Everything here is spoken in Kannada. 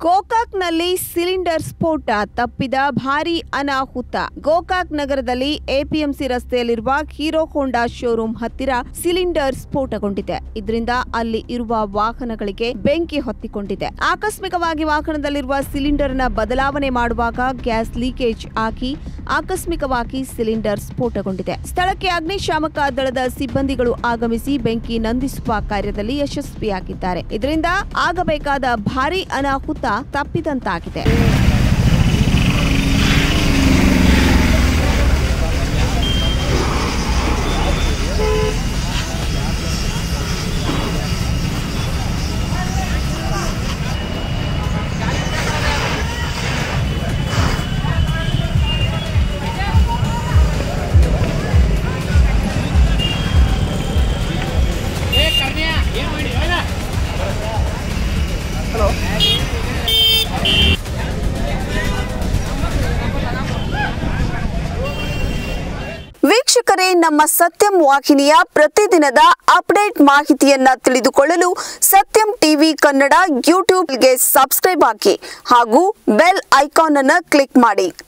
ಗೋಕಾಕ್ನಲ್ಲಿ ಸಿಲಿಂಡರ್ ಸ್ಫೋಟ ತಪ್ಪಿದ ಭಾರೀ ಅನಾಹುತ ಗೋಕಾಕ್ ನಗರದಲ್ಲಿ ಎಪಿಎಂಸಿ ರಸ್ತೆಯಲ್ಲಿರುವ ಹೀರೋ ಹೋಂಡಾ ಶೋರೂಮ್ ಹತ್ತಿರ ಸಿಲಿಂಡರ್ ಸ್ಫೋಟಗೊಂಡಿದೆ ಇದರಿಂದ ಅಲ್ಲಿ ಇರುವ ವಾಹನಗಳಿಗೆ ಬೆಂಕಿ ಹೊತ್ತಿಕೊಂಡಿದೆ ಆಕಸ್ಮಿಕವಾಗಿ ವಾಹನದಲ್ಲಿರುವ ಸಿಲಿಂಡರ್ನ ಬದಲಾವಣೆ ಮಾಡುವಾಗ ಗ್ಯಾಸ್ ಲೀಕೇಜ್ ಆಗಿ ಆಕಸ್ಮಿಕವಾಗಿ ಸಿಲಿಂಡರ್ ಸ್ಫೋಟಗೊಂಡಿದೆ ಸ್ಥಳಕ್ಕೆ ಅಗ್ನಿಶಾಮಕ ದಳದ ಸಿಬ್ಬಂದಿಗಳು ಆಗಮಿಸಿ ಬೆಂಕಿ ನಂದಿಸುವ ಕಾರ್ಯದಲ್ಲಿ ಯಶಸ್ವಿಯಾಗಿದ್ದಾರೆ ಇದರಿಂದ ಆಗಬೇಕಾದ ಭಾರೀ ಅನಾಹುತ ತಪ್ಪಿದಂತಾಗಿದೆ ವೀಕ್ಷಕರೇ ನಮ್ಮ ಸತ್ಯಂ ವಾಹಿನಿಯ ಪ್ರತಿದಿನದ ಅಪ್ಡೇಟ್ ಮಾಹಿತಿಯನ್ನ ತಿಳಿದುಕೊಳ್ಳಲು ಸತ್ಯಂ ಟಿವಿ ಕನ್ನಡ ಯೂಟ್ಯೂಬ್ಗೆ ಸಬ್ಸ್ಕ್ರೈಬ್ ಹಾಕಿ ಹಾಗೂ ಬೆಲ್ ಐಕಾನ್ ಅನ್ನು ಕ್ಲಿಕ್ ಮಾಡಿ